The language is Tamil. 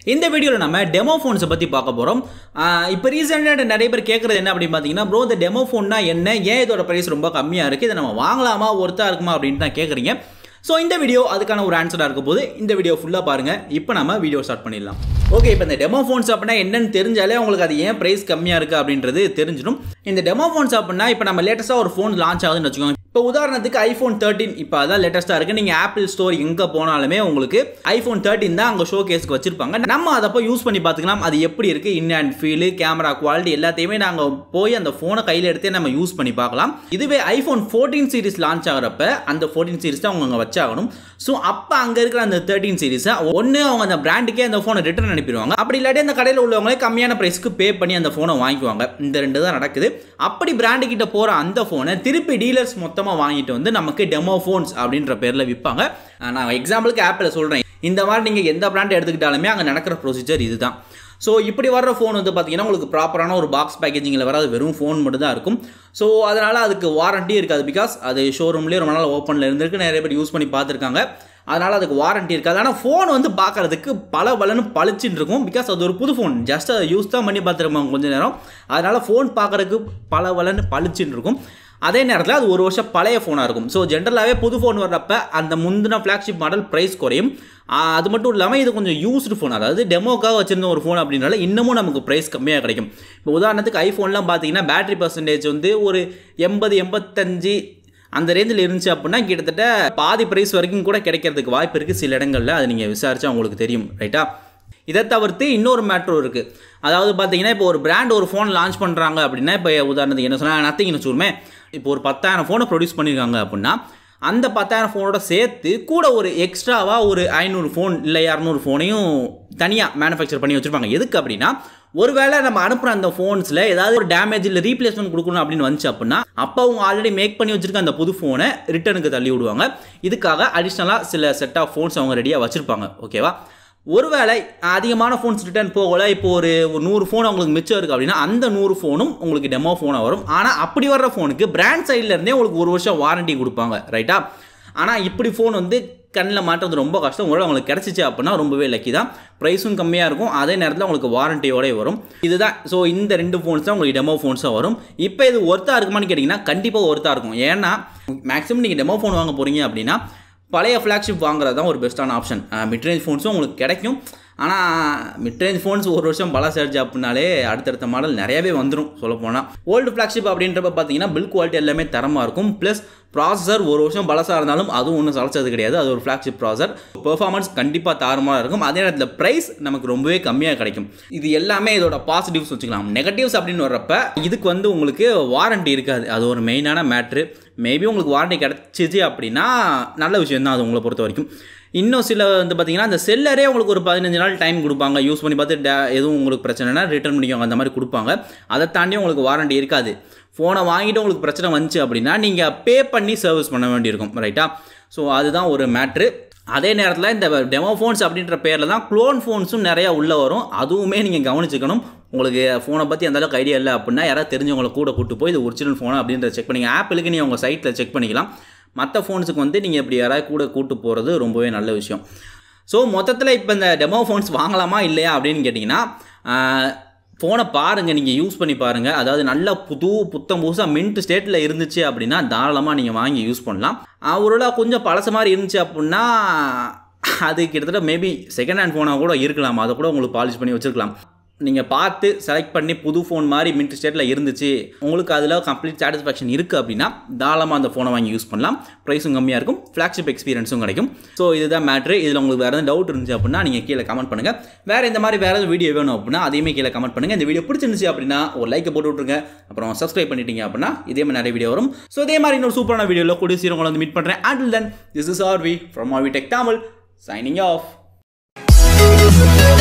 இந்த வீடியோவில் நம்ம டெமோ ஃபோன்ஸை பற்றி பார்க்க போகிறோம் இப்போ ரீசெண்டாக நிறைய பேர் கேட்குறது என்ன அப்படின்னு பார்த்தீங்கன்னா ப்ரோ இந்த டெமோ ஃபோன்னா என்ன ஏன் இதோட ப்ரைஸ் ரொம்ப கம்மியாக இருக்குது இதை நம்ம வாங்கலாமா ஒருத்தா இருக்குமா அப்படின்னு தான் கேட்குறீங்க ஸோ இந்த வீடியோ அதுக்கான ஒரு ஆன்சராக இருக்க போது இந்த வீடியோ ஃபுல்லாக பாருங்கள் இப்போ நம்ம வீடியோ ஸ்டார்ட் பண்ணிடலாம் ஓகே இப்போ இந்த டெமோ ஃபோன்ஸ் அப்படின்னா என்னன்னு தெரிஞ்சாலே உங்களுக்கு அது ஏன் ப்ரைஸ் கம்மியாக இருக்குது அப்படின்றது தெரிஞ்சிடும் இந்த டெமோ ஃபோன்ஸ் அப்படின்னா இப்போ நம்ம லேட்டஸ்ட்டாக ஒரு ஃபோன் லான்ச் ஆகுதுன்னு வச்சுக்கோங்க இப்போ உதாரணத்துக்கு ஐஃபோன் தேர்ட்டின் இப்போ அதான் லேட்டஸ்ட்டாக இருக்குது நீங்கள் ஆப்பிள் ஸ்டோர் எங்கே போனாலுமே உங்களுக்கு ஐஃபோன் தேர்ட்டின் தான் அங்கே ஷோ கேஸ்க்கு வச்சிருப்பாங்க நம்ம அதை போய் யூஸ் பண்ணி பார்த்துக்கலாம் அது எப்படி இருக்குது இன் அண்ட் ஃபீலு கேமரா குவாலிட்டி எல்லாத்தையுமே நாங்கள் போய் அந்த ஃபோனை கையில் எடுத்தே நம்ம யூஸ் பண்ணி பார்க்கலாம் இதுவே ஐஃபோன் ஃபோர்டீன் சீரிஸ் லான்ச் ஆகிறப்ப அந்த ஃபோர்டீன் சீரிஸ் தான் அவங்க அங்கே வச்சாகணும் ஸோ அப்போ அங்கே இருக்கிற அந்த தேர்ட்டின் சீரிஸை ஒன்று அவங்க அந்த பிராண்டுக்கே அந்த ஃபோனை ரிட்டர்ன் அனுப்பிடுவாங்க அப்படி இல்லாட்டி அந்த கடையில் உள்ளவங்களே கம்மியான ப்ரைஸ்க்கு பே பண்ணி அந்த ஃபோனை வாங்கிக்குவாங்க இந்த ரெண்டு தான் நடக்குது அப்படி பிராண்டு கிட்ட போகிற அந்த ஃபோனை திருப்பி டீலர்ஸ் மொத்தமாக வாங்கிட்டு வந்து நமக்கு டெமோ ஃபோன்ஸ் அப்படின்ற பேரில் விற்பாங்க நான் எக்ஸாம்பிளுக்கு ஆப்பில் சொல்கிறேன் இந்த மாதிரி நீங்கள் எந்த பிராண்ட் எடுத்துக்கிட்டாலுமே அங்கே நடக்கிற ப்ரொசீஜர் இதுதான் ஸோ இப்படி வர்ற ஃபோன் வந்து பார்த்தீங்கன்னா உங்களுக்கு ப்ராப்பரான ஒரு பாக்ஸ் பேக்கேஜிங்கில் வராது வெறும் ஃபோன் மட்டும் தான் இருக்கும் ஸோ அதனால் அதுக்கு வாரண்ட்டி இருக்காது பிகாஸ் அது ஷோரூம்லேயே ரொம்ப நாள் ஓப்பனில் இருந்திருக்கு நிறைய பேர் யூஸ் பண்ணி பார்த்துருக்காங்க அதனால் அதுக்கு வாரண்ட்டி இருக்காது ஆனால் ஃபோன் வந்து பார்க்குறதுக்கு பல பலன்னு பளிச்சுன்னு இருக்கும் பிகாஸ் அது ஒரு புது ஃபோன் ஜஸ்ட் அதை யூஸ் தான் பண்ணி பார்த்துருப்பாங்க கொஞ்ச நேரம் அதனால் ஃபோன் பார்க்குறதுக்கு பல பலன்னு பளிச்சுன்னு இருக்கும் அதே நேரத்தில் அது ஒரு வருஷம் பழைய ஃபோனாக இருக்கும் ஸோ ஜென்ரலாகவே புது ஃபோன் வர்றப்ப அந்த முந்தின ஃப்ளாக்ஷிப் மாடல் ப்ரைஸ் குறையும் அது மட்டும் இல்லாமல் இது கொஞ்சம் யூஸ்டு ஃபோன் அதாவது டெமோக்காக வச்சிருந்த ஒரு ஃபோன் அப்படின்னால இன்னமும் நமக்கு ப்ரைஸ் கம்மியாக கிடைக்கும் இப்போ உதாரணத்துக்கு ஐஃபோன்லாம் பார்த்தீங்கன்னா பேட்டரி பர்சன்டேஜ் வந்து ஒரு எண்பது எண்பத்தஞ்சு அந்த ரேஞ்சில் இருந்துச்சு அப்படின்னா கிட்டத்தட்ட பாதி ப்ரைஸ் வரைக்கும் கூட கிடைக்கிறதுக்கு வாய்ப்பு இருக்குது சில இடங்களில் அது நீங்கள் விசாரிச்சா உங்களுக்கு தெரியும் ரைட்டா இதை தவிர்த்து இன்னொரு மேட்ரும் இருக்குது அதாவது பார்த்தீங்கன்னா இப்போ ஒரு பிராண்ட் ஒரு ஃபோன் லான்ச் பண்ணுறாங்க அப்படின்னா இப்போ உதாரணத்துக்கு என்ன சொன்னால் நத்திங்னு வச்சுருமே இப்போ ஒரு பத்தாயிரம் ஃபோனை ப்ரொடியூஸ் பண்ணியிருக்காங்க அப்படின்னா அந்த பத்தாயிரம் ஃபோனோட சேர்த்து கூட ஒரு எக்ஸ்ட்ராவாக ஒரு ஐநூறு ஃபோன் இல்லை இரநூறு ஃபோனையும் தனியாக மேனுஃபேக்சர் பண்ணி வச்சுருப்பாங்க எதுக்கு அப்படின்னா ஒருவேளை நம்ம அனுப்புகிற அந்த ஃபோன்ஸில் ஏதாவது ஒரு டேமேஜ் இல்லை ரீப்ளேஸ்மெண்ட் கொடுக்கணும் அப்படின்னு வந்துச்சு அப்படின்னா அப்போ அவங்க ஆல்ரெடி மேக் பண்ணி வச்சிருக்க அந்த புது ஃபோனை ரிட்டர்னுக்கு தள்ளி விடுவாங்க இதுக்காக அடிஷ்னலாக சில செட் ஆஃப் ஃபோன்ஸ் அவங்க ரெடியாக வச்சுருப்பாங்க ஓகேவா ஒருவேளை அதிகமான ஃபோன்ஸ் ரிட்டர்ன் போகல இப்போ ஒரு ஒரு நூறு ஃபோன் உங்களுக்கு மிச்சம் இருக்குது அப்படின்னா அந்த நூறு ஃபோனும் உங்களுக்கு டெமோ ஃபோனாக வரும் ஆனால் அப்படி வர்ற ஃபோனுக்கு பிராண்ட் சைட்லேருந்தே உங்களுக்கு ஒரு வருஷம் வாரண்டி கொடுப்பாங்க ரைட்டா ஆனால் இப்படி ஃபோன் வந்து கண்ணில் மாட்டுறது ரொம்ப கஷ்டம் உங்களால் உங்களுக்கு கிடச்சிச்சு அப்படின்னா ரொம்பவே லக்கி தான் ப்ரைஸும் கம்மியாக இருக்கும் அதே நேரத்தில் உங்களுக்கு வாரண்டியோட வரும் இதுதான் ஸோ இந்த ரெண்டு ஃபோன்ஸ் தான் உங்களுக்கு டெமோ ஃபோன்ஸாக வரும் இப்போ இது ஒர்த்தாக இருக்குமான்னு கேட்டிங்கன்னா கண்டிப்பாக ஒர்த்தாக இருக்கும் ஏன்னா மேக்ஸிமம் நீங்கள் டெமோ ஃபோன் வாங்க போகிறீங்க அப்படின்னா பழைய ஃப்ளாக்ஷிப் வாங்குறது தான் ஒரு பெஸ்ட்டான ஆப்ஷன் மிட்ரேஞ்ச் ஃபோன்ஸும் உங்களுக்கு கிடைக்கும் ஆனால் மிட்ரேஞ்ச் ஃபோன்ஸ் ஒரு வருஷம் பலசாச்சு அப்படின்னாலே அடுத்தடுத்த மாடல் நிறையவே வந்துடும் சொல்லப்போனால் ஓல்டு ஃப்ளாக்ஷிப் அப்படின்றப்ப பார்த்தீங்கன்னா பில் குவாலிட்டி எல்லாமே தரமாக இருக்கும் ப்ளஸ் ப்ராசஸர் ஒரு வருஷம் பழசாக இருந்தாலும் அதுவும் ஒன்றும் சளைச்சது கிடையாது அது ஒரு ஃப்ளாக்ஷிப் ப்ராசர் பெர்ஃபார்மன்ஸ் கண்டிப்பாக தாறுமாறாக இருக்கும் அதே நேரத்தில் ப்ரைஸ் நமக்கு ரொம்பவே கம்மியாக கிடைக்கும் இது எல்லாமே இதோட பாசிட்டிவ்ஸ் வச்சுக்கலாம் நெகட்டிவ்ஸ் அப்படின்னு வர்றப்ப இதுக்கு வந்து உங்களுக்கு வாரண்டி இருக்காது அது ஒரு மெயினான மேட்ரு மேபி உங்களுக்கு வாரண்டி கிடச்சிச்சு அப்படின்னா நல்ல விஷயம் தான் அது உங்களை பொறுத்த வரைக்கும் இன்னும் சில வந்து பார்த்தீங்கன்னா அந்த செல்லரே உங்களுக்கு ஒரு பதினஞ்சு நாள் டைம் கொடுப்பாங்க யூஸ் பண்ணி பார்த்து டே எதுவும் உங்களுக்கு பிரச்சனைனா ரிட்டர்ன் பண்ணிக்கோங்க அந்த மாதிரி கொடுப்பாங்க அதை தாண்டி உங்களுக்கு வாரண்டி இருக்காது ஃபோனை வாங்கிட்டு உங்களுக்கு பிரச்சனை வந்துச்சு அப்படின்னா நீங்கள் பே பண்ணி சர்வீஸ் பண்ண வேண்டியிருக்கும் ரைட்டா ஸோ அதுதான் ஒரு மேட்ரு அதே நேரத்தில் இந்த டெமோ ஃபோன்ஸ் அப்படின்ற பேரில் தான் க்ளோன் ஃபோன்ஸும் நிறையா உள்ளே வரும் அதுவுமே நீங்கள் கவனிச்சுக்கணும் உங்களுக்கு ஃபோனை பற்றி அந்த அளவுக்கு ஐடியா இல்லை அப்படின்னா யாராவது தெரிஞ்சவங்களை கூட கூட்டு போய் இது ஒரிஜினல் ஃபோனா அப்படின்றத செக் பண்ணிங்க ஆப்பிளுக்கு நீங்கள் உங்கள் சைட்டில் செக் பண்ணிக்கலாம் மற்ற ஃபோன்ஸுக்கு வந்து நீங்கள் இப்படி யாராவது கூட கூட்டு போகிறது ரொம்பவே நல்ல விஷயம் ஸோ மொத்தத்தில் இப்போ இந்த டெமோ ஃபோன்ஸ் வாங்கலாமா இல்லையா அப்படின்னு கேட்டிங்கன்னா ஃபோனை பாருங்கள் நீங்கள் யூஸ் பண்ணி பாருங்கள் அதாவது நல்ல புது புத்தம் புதுசாக மின்ட் ஸ்டேட்டில் இருந்துச்சு அப்படின்னா தாராளமாக நீங்கள் வாங்கி யூஸ் பண்ணலாம் ஒருவேளை கொஞ்சம் பழச மாதிரி இருந்துச்சு அப்படின்னா அது கிட்டத்தட்ட மேபி செகண்ட் ஹேண்ட் ஃபோனாக கூட இருக்கலாம் அதை கூட உங்களுக்கு பாலிஷ் பண்ணி வச்சுருக்கலாம் நீங்கள் பார்த்து செலக்ட் பண்ணி புது ஃபோன் மாதிரி மின்ட் ஸ்டேட்டில் இருந்துச்சு உங்களுக்கு அதில் கம்ப்ளீட் சாட்டிஸ்ஃபேக்ஷன் இருக்குது அப்படின்னா தாராளமாக அந்த ஃபோனை வாங்கி யூஸ் பண்ணலாம் ப்ரைஸும் கம்மியாக இருக்கும் ஃப்ளாக்ஷிப் எக்ஸ்பீரியன்ஸும் கிடைக்கும் ஸோ இதுதான் மேட்ரு இதில் உங்களுக்கு வேறு எதாவது டவுட் இருந்துச்சு அப்படின்னா நீங்கள் கீழே கமெண்ட் பண்ணுங்கள் வேறு இந்த மாதிரி வேறு ஏதாவது வீடியோ வேணும் அப்படின்னா அதையுமே கீழே கமெண்ட் பண்ணுங்கள் இந்த வீடியோ பிடிச்சிருந்துச்சு அப்படின்னா ஒரு லைக்கை போட்டு விட்ருங்க அப்புறம் சப்ஸ்கிரைப் பண்ணிட்டீங்க அப்படின்னா இதே மாதிரி நிறைய வீடியோ வரும் ஸோ இதே மாதிரி இன்னொரு சூப்பரான வீடியோவில் கூடிய சீரம் உங்களை வந்து மீட் பண்ணுறேன் until then this is R V from R V tech Tamil signing of